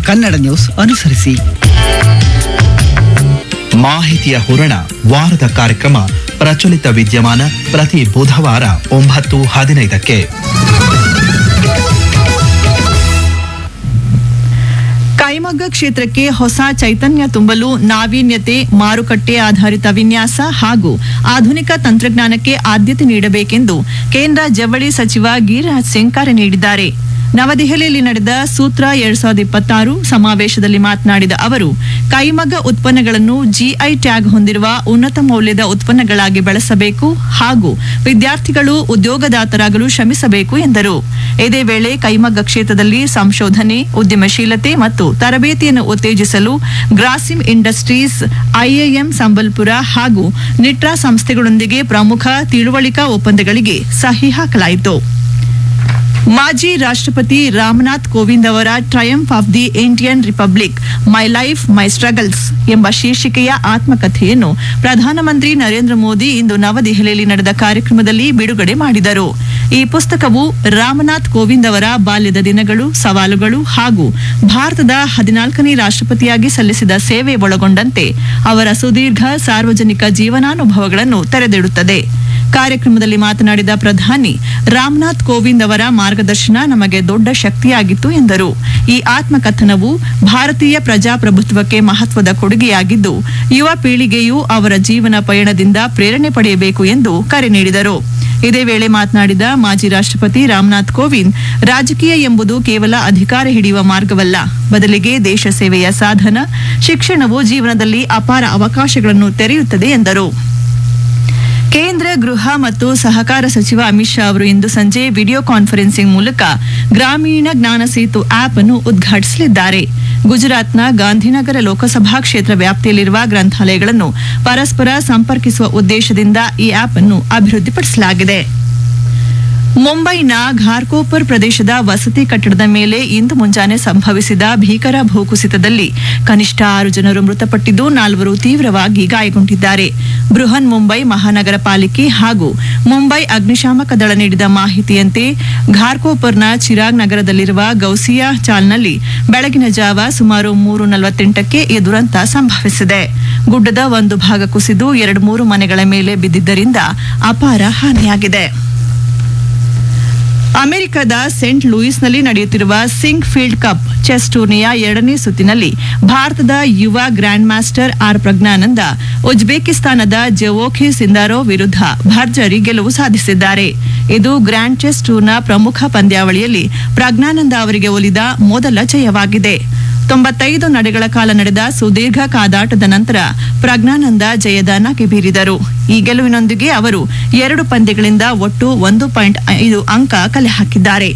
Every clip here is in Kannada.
ಕನ್ನಡ ನ್ಯೂಸ್ ಅನುಸರಿಸಿ ಮಾಹಿತಿಯ ಹೂರಣ ವಾರದ ಕಾರ್ಯಕ್ರಮ ಪ್ರಚಲಿತ ವಿದ್ಯಮಾನ ಪ್ರತಿ ಬುಧವಾರ ಒಂಬತ್ತು ಹದಿನೈದಕ್ಕೆ ಕೈಮಗ್ಗ ಕ್ಷೇತ್ರಕ್ಕೆ ಹೊಸ ಚೈತನ್ಯ ತುಂಬಲು ನಾವೀನ್ಯತೆ ಮಾರುಕಟ್ಟೆ ಆಧಾರಿತ ವಿನ್ಯಾಸ ಹಾಗೂ ಆಧುನಿಕ ತಂತ್ರಜ್ಞಾನಕ್ಕೆ ಆದ್ಯತೆ ನೀಡಬೇಕೆಂದು ಕೇಂದ್ರ ಜವಳಿ ಸಚಿವ ಗಿರಿರಾಜ್ ಸಿಂಗ್ ಕರೆ ನೀಡಿದ್ದಾರೆ ನವದೆಹಲಿಯಲ್ಲಿ ನಡೆದ ಸೂತ್ರ ಎರಡ್ ಸಾವಿರದ ಇಪ್ಪತ್ತಾರು ಸಮಾವೇಶದಲ್ಲಿ ಮಾತನಾಡಿದ ಅವರು ಕೈಮಗ್ಗ ಉತ್ಪನ್ನಗಳನ್ನು ಜಿಐ ಟ್ಯಾಗ್ ಹೊಂದಿರುವ ಉನ್ನತ ಮೌಲ್ಯದ ಉತ್ಪನ್ನಗಳಾಗಿ ಬೆಳೆಸಬೇಕು ಹಾಗೂ ವಿದ್ಯಾರ್ಥಿಗಳು ಉದ್ಯೋಗದಾತರಾಗಲು ಶ್ರಮಿಸಬೇಕು ಎಂದರು ಇದೇ ವೇಳೆ ಕೈಮಗ್ಗ ಕ್ಷೇತ್ರದಲ್ಲಿ ಸಂಶೋಧನೆ ಉದ್ಯಮಶೀಲತೆ ಮತ್ತು ತರಬೇತಿಯನ್ನು ಉತ್ತೇಜಿಸಲು ಗ್ರಾಸಿಮ್ ಇಂಡಸ್ಟ್ರೀಸ್ ಐಎಎಂ ಸಂಬಲ್ಪುರ ಹಾಗೂ ನಿಟ್ರಾ ಸಂಸ್ಥೆಗಳೊಂದಿಗೆ ಪ್ರಮುಖ ತಿಳುವಳಿಕಾ ಒಪ್ಪಂದಗಳಿಗೆ ಸಹಿ ಹಾಕಲಾಯಿತು ಮಾಜಿ ರಾಷ್ಟ್ರಪತಿ ರಾಮನಾಥ್ ಕೋವಿಂದ್ ಅವರ triumph of the Indian republic my life my struggles ಎಂಬ ಶೀರ್ಷಿಕೆಯ ಆತ್ಮಕಥೆಯನ್ನು ಪ್ರಧಾನಮಂತ್ರಿ ನರೇಂದ್ರ ಮೋದಿ ಇಂದು ನವದೆಹಲಿಯಲ್ಲಿ ನಡೆದ ಕಾರ್ಯಕ್ರಮದಲ್ಲಿ ಬಿಡುಗಡೆ ಮಾಡಿದರು ಈ ಪುಸ್ತಕವು ರಾಮನಾಥ್ ಕೋವಿಂದ್ ಅವರ ಬಾಲ್ಯದ ದಿನಗಳು ಸವಾಲುಗಳು ಹಾಗೂ ಭಾರತದ ಹದಿನಾಲ್ಕನೇ ರಾಷ್ಟ್ರಪತಿಯಾಗಿ ಸಲ್ಲಿಸಿದ ಸೇವೆ ಒಳಗೊಂಡಂತೆ ಅವರ ಸುದೀರ್ಘ ಸಾರ್ವಜನಿಕ ಜೀವನಾನುಭವಗಳನ್ನು ತೆರೆದಿಡುತ್ತದೆ ಕಾರ್ಯಕ್ರಮದಲ್ಲಿ ಮಾತನಾಡಿದ ಪ್ರಧಾನಿ ರಾಮನಾಥ್ ಕೋವಿಂದ್ ಅವರ ಮಾರ್ಗದರ್ಶನ ನಮಗೆ ದೊಡ್ಡ ಶಕ್ತಿಯಾಗಿತ್ತು ಎಂದರು ಈ ಆತ್ಮಕಥನವು ಭಾರತೀಯ ಪ್ರಜಾಪ್ರಭುತ್ವಕ್ಕೆ ಮಹತ್ವದ ಕೊಡುಗೆಯಾಗಿದ್ದು ಯುವ ಪೀಳಿಗೆಯು ಅವರ ಜೀವನ ಪಯಣದಿಂದ ಪ್ರೇರಣೆ ಪಡೆಯಬೇಕು ಎಂದು ಕರೆ ನೀಡಿದರು ಇದೇ ವೇಳೆ ಮಾತನಾಡಿದ ಮಾಜಿ ರಾಷ್ಟ್ರಪತಿ ರಾಮನಾಥ್ ಕೋವಿಂದ್ ರಾಜಕೀಯ ಎಂಬುದು ಕೇವಲ ಅಧಿಕಾರ ಹಿಡಿಯುವ ಮಾರ್ಗವಲ್ಲ ಬದಲಿಗೆ ದೇಶ ಸೇವೆಯ ಸಾಧನ ಶಿಕ್ಷಣವು ಜೀವನದಲ್ಲಿ ಅಪಾರ ಅವಕಾಶಗಳನ್ನು ತೆರೆಯುತ್ತದೆ ಎಂದರು ಕೇಂದ್ರ ಗೃಹ ಮತ್ತು ಸಹಕಾರ ಸಚಿವ ಅಮಿತ್ ಶಾ ಅವರು ಇಂದು ಸಂಜೆ ವಿಡಿಯೋ ಕಾನ್ಫರೆನ್ಸಿಂಗ್ ಮೂಲಕ ಗ್ರಾಮೀಣ ಜ್ಞಾನ ಸೇತು ಆಪ್ ಅನ್ನು ಉದ್ಘಾಟಿಸಲಿದ್ದಾರೆ ಗುಜರಾತ್ನ ಗಾಂಧಿನಗರ ಲೋಕಸಭಾ ಕ್ಷೇತ್ರ ವ್ಯಾಪ್ತಿಯಲ್ಲಿರುವ ಗ್ರಂಥಾಲಯಗಳನ್ನು ಪರಸ್ಪರ ಸಂಪರ್ಕಿಸುವ ಉದ್ದೇಶದಿಂದ ಈ ಆಪ್ ಅನ್ನು ಅಭಿವೃದ್ಧಿಪಡಿಸಲಾಗಿದೆ ಮುಂಬೈನ ಘಾರ್ಕೋಪರ್ ಪ್ರದೇಶದ ವಸತಿ ಕಟ್ಟಡದ ಮೇಲೆ ಇಂದು ಮುಂಜಾನೆ ಸಂಭವಿಸಿದ ಭೀಕರ ಭೂಕುಸಿತದಲ್ಲಿ ಕನಿಷ್ಠ ಆರು ಜನರು ಮೃತಪಟ್ಟಿದ್ದು ನಾಲ್ವರು ತೀವ್ರವಾಗಿ ಗಾಯಗೊಂಡಿದ್ದಾರೆ ಬೃಹನ್ ಮುಂಬೈ ಮಹಾನಗರ ಪಾಲಿಕೆ ಹಾಗೂ ಮುಂಬೈ ಅಗ್ನಿಶಾಮಕ ದಳ ನೀಡಿದ ಮಾಹಿತಿಯಂತೆ ಘಾರ್ಕೋಪರ್ನ ಚಿರಾಗ್ ನಗರದಲ್ಲಿರುವ ಗೌಸಿಯಾ ಚಾಲ್ನಲ್ಲಿ ಬೆಳಗಿನ ಜಾವ ಸುಮಾರು ಮೂರು ನಲವತ್ತೆಂಟಕ್ಕೆ ಈ ದುರಂತ ಸಂಭವಿಸಿದೆ ಗುಡ್ಡದ ಒಂದು ಭಾಗ ಕುಸಿದು ಎರಡು ಮೂರು ಮನೆಗಳ ಮೇಲೆ ಬಿದ್ದಿದ್ದರಿಂದ ಅಪಾರ ಹಾನಿಯಾಗಿದೆ ಅಮೆರಿಕದ ಸೆಂಟ್ ಲೂಯಿಸ್ನಲ್ಲಿ ನಡೆಯುತ್ತಿರುವ ಸಿಂಗ್ ಫೀಲ್ಡ್ ಕಪ್ ಚೆಸ್ ಟೂರ್ನಿಯ ಎರಡನೇ ಸುತ್ತಿನಲ್ಲಿ ಭಾರತದ ಯುವ ಗ್ರ್ಯಾಂಡ್ ಮಾಸ್ಟರ್ ಆರ್ ಪ್ರಜ್ಞಾನಂದ ಉಜ್ಬೇಕಿಸ್ತಾನದ ಜವೋಖೆ ಸಿಂದಾರೋ ವಿರುದ್ಧ ಭರ್ಜರಿ ಗೆಲುವು ಸಾಧಿಸಿದ್ದಾರೆ ಇದು ಗ್ರ್ಯಾಂಡ್ ಚೆಸ್ ಟೂರ್ನ ಪ್ರಮುಖ ಪಂದ್ಯಾವಳಿಯಲ್ಲಿ ಪ್ರಜ್ಞಾನಂದ ಅವರಿಗೆ ಒಲಿದ ಮೊದಲ ಜಯವಾಗಿದೆ ತೊಂಬತ್ತೈದು ನಡೆಗಳ ಕಾಲ ನಡೆದ ಸುದೀರ್ಘ ಕಾದಾಟದ ನಂತರ ಪ್ರಜ್ಞಾನಂದ ಜಯದಾನಕ್ಕೆ ಬೀರಿದರು ಈ ಗೆಲುವಿನೊಂದಿಗೆ ಅವರು ಎರಡು ಪಂದ್ಯಗಳಿಂದ ಒಟ್ಟು ಒಂದು ಪಾಯಿಂಟ್ ಐದು ಅಂಕ ಕಲೆ ಹಾಕಿದ್ದಾರೆ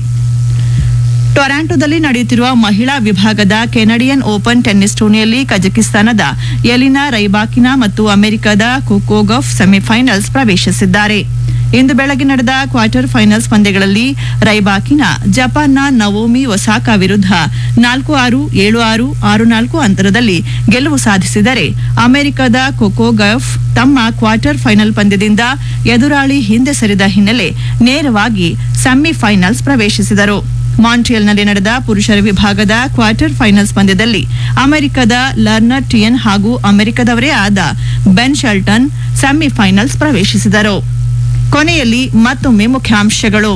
ಟೊರಾಂಟೊದಲ್ಲಿ ನಡೆಯುತ್ತಿರುವ ಮಹಿಳಾ ವಿಭಾಗದ ಕೆನಡಿಯನ್ ಓಪನ್ ಟೆನ್ನಿಸ್ ಟೂರ್ನಿಯಲ್ಲಿ ಕಜಕಿಸ್ತಾನದ ಎಲಿನಾ ರೈಬಾಕಿನಾ ಮತ್ತು ಅಮೆರಿಕದ ಕುಕೋಗಫ್ ಸೆಮಿಫೈನಲ್ಸ್ ಪ್ರವೇಶಿಸಿದ್ದಾರೆ ಇಂದು ಬೆಳಗ್ಗೆ ನಡೆದ ಕ್ವಾರ್ಟರ್ ಫೈನಲ್ಸ್ ಪಂದ್ಯಗಳಲ್ಲಿ ರೈಬಾಕಿನ ಜಪಾನ್ನ ನವೋಮಿ ಒಸಾಕಾ ವಿರುದ್ಧ ನಾಲ್ಕು ಆರು ಏಳು ಆರು ಆರು ನಾಲ್ಕು ಅಂತರದಲ್ಲಿ ಗೆಲುವು ಸಾಧಿಸಿದರೆ ಅಮೆರಿಕದ ಕೊಕೋಗಫ್ ತಮ್ಮ ಕ್ವಾರ್ಟರ್ ಫೈನಲ್ ಪಂದ್ಯದಿಂದ ಎದುರಾಳಿ ಹಿಂದೆ ಸರಿದ ಹಿನ್ನೆಲೆ ನೇರವಾಗಿ ಸೆಮಿಫೈನಲ್ಸ್ ಪ್ರವೇಶಿಸಿದರು ಮಾಂಟ್ರಿಯಲ್ನಲ್ಲಿ ನಡೆದ ಪುರುಷರ ವಿಭಾಗದ ಕ್ವಾರ್ಟರ್ ಫೈನಲ್ಸ್ ಪಂದ್ಯದಲ್ಲಿ ಅಮೆರಿಕದ ಲರ್ನರ್ ಟಿಯನ್ ಹಾಗೂ ಅಮೆರಿಕದವರೇ ಆದ ಬೆನ್ ಶೆಲ್ಟನ್ ಸೆಮಿಫೈನಲ್ಸ್ ಪ್ರವೇಶಿಸಿದರು ಕೊನೆಯಲ್ಲಿ ಮತ್ತೊಮ್ಮೆ ಮುಖ್ಯಾಂಶಗಳು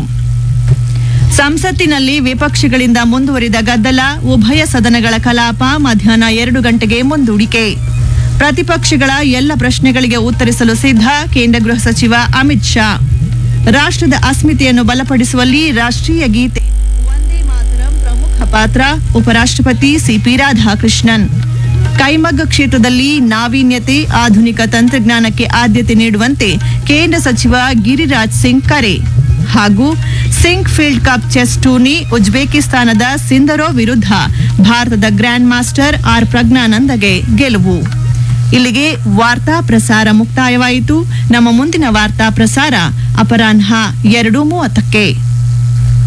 ಸಂಸತ್ತಿನಲ್ಲಿ ವಿಪಕ್ಷಗಳಿಂದ ಮುಂದುವರಿದ ಗದ್ದಲ ಉಭಯ ಸದನಗಳ ಕಲಾಪ ಮಧ್ಯಾಹ್ನ ಎರಡು ಗಂಟೆಗೆ ಮುಂದೂಡಿಕೆ ಪ್ರತಿಪಕ್ಷಗಳ ಎಲ್ಲ ಪ್ರಶ್ನೆಗಳಿಗೆ ಉತ್ತರಿಸಲು ಸಿದ್ಧ ಕೇಂದ್ರ ಗೃಹ ಸಚಿವ ಅಮಿತ್ ಶಾ ರಾಷ್ಟ್ರದ ಅಸ್ಮಿತೆಯನ್ನು ಬಲಪಡಿಸುವಲ್ಲಿ ರಾಷ್ಟ್ರೀಯ ಗೀತೆ ವಂದೇ ಮಾತರಂ ಪ್ರಮುಖ ಪಾತ್ರ ಉಪರಾಷ್ಟ್ರಪತಿ ಸಿಪಿ ರಾಧಾಕೃಷ್ಣನ್ ಕೈಮಗ್ಗ ಕ್ಷೇತ್ರದಲ್ಲಿ ನಾವೀನ್ಯತೆ ಆಧುನಿಕ ತಂತ್ರಜ್ಞಾನಕ್ಕೆ ಆದ್ಯತೆ ನೀಡುವಂತೆ ಕೇಂದ್ರ ಸಚಿವ ಗಿರಿರಾಜ್ ಸಿಂಗ್ ಕರೆ ಹಾಗೂ Sinquefield cup chess tourney ಉಜ್ಬೇಕಿಸ್ತಾನದ ಸಿಂದರೋ ವಿರುದ್ಧ ಭಾರತದ ಗ್ರ್ಯಾಂಡ್ ಮಾಸ್ಟರ್ ಆರ್ ಪ್ರಜ್ಞಾನಂದಗೆ ಗೆಲುವು ಇಲ್ಲಿಗೆ ವಾರ್ತಾ ಪ್ರಸಾರ ಮುಕ್ತಾಯವಾಯಿತು ನಮ್ಮ ಮುಂದಿನ ವಾರ್ತಾ ಪ್ರಸಾರ ಅಪರಾಹ್ನ ಎರಡು ಮೂವತ್ತಕ್ಕೆ